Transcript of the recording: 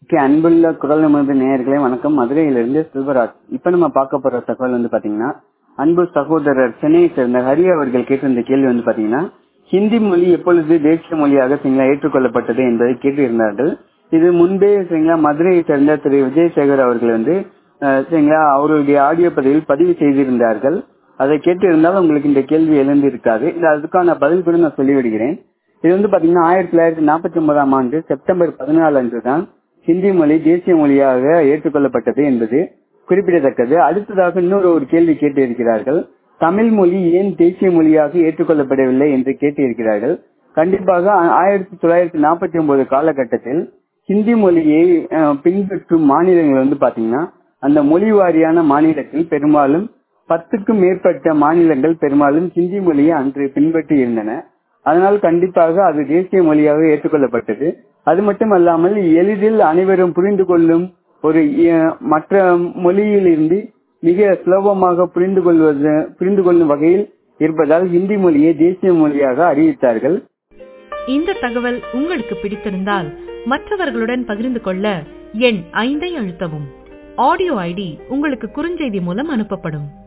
okay அன்புள்ள குரல் நிமிர்ந்த நேயர்களே வணக்கம் மதுரையிலிருந்து செல்வராஜ் இப்ப நம்ம பார்க்க போற தகவல் வந்து பாத்தீங்கன்னா அன்பு சகோதரர் சென்னையை சேர்ந்த ஹரி அவர்கள் கேட்டிருந்த கேள்வி வந்து பாத்தீங்கன்னா ஹிந்தி மொழி எப்பொழுது தேசிய மொழியாக சரிங்களா ஏற்றுக்கொள்ளப்பட்டது என்பதை கேட்டிருந்தார்கள் இது முன்பே சரிங்களா மதுரையை சேர்ந்த திரு விஜயசேகர் அவர்கள் வந்து அஹ், சரிங்களா அவருடைய ஆடியோ பதிவில் பதிவு செய்திருந்தார்கள் அதை கேட்டிருந்தால் உங்களுக்கு இந்த கேள்வி எழுந்திருக்காது இந்த அதுக்கான பதில் கூட நான் சொல்லிவிடுகிறேன் இது வந்து பாத்தீங்கன்னா ஆயிரத்தி தொள்ளாயிரத்தி நாற்பத்தி ஒன்பதாம் ஆண்டு செப்டம்பர் பதினாலு அன்று தான் ஹிந்தி மொழி தேசிய மொழியாக ஏற்றுக்கொள்ளப்பட்டது என்பது குறிப்பிடத்தக்கது அடுத்ததாக இன்னொரு ஒரு கேள்வி கேட்டிருக்கிறார்கள் தமிழ் மொழி ஏன் தேசிய மொழியாக ஏற்றுக்கொள்ளப்படவில்லை என்று கேட்டிருக்கிறார்கள் கண்டிப்பாக ஆ- ஆயிரத்தி தொள்ளாயிரத்தி நாற்பத்தி ஒன்பது காலகட்டத்தில் ஹிந்தி மொழியை அஹ், பின்பற்றும் மாநிலங்கள் வந்து பாத்தீங்கன்னா அந்த மொழி வாரியான மாநிலத்தில் பெரும்பாலும் பத்துக்கும் மேற்பட்ட மாநிலங்கள் பெரும்பாலும் ஹிந்தி மொழியை அன்று பின்பற்றி இருந்தன அதனால் கண்டிப்பாக அது தேசிய மொழியாக ஏற்றுக்கொள்ளப்பட்டது அது மட்டுமல்லாமல் எளிதில் அனைவரும் புரிந்து கொள்ளும் ஒரு அஹ், மற்ற மொழியிலிருந்து மிக சுலபமாக புரிந்து கொள்வது புரிந்து கொள்ளும் வகையில் இருப்பதால் ஹிந்தி மொழியை தேசிய மொழியாக அறிவித்தார்கள் இந்த தகவல் உங்களுக்கு பிடித்திருந்தால் மற்றவர்களுடன் பகிர்ந்து கொள்ள எண் ஐந்தை அழுத்தவும் ஆடியோ ஐடி உங்களுக்கு குறுஞ்செய்தி மூலம் அனுப்பப்படும்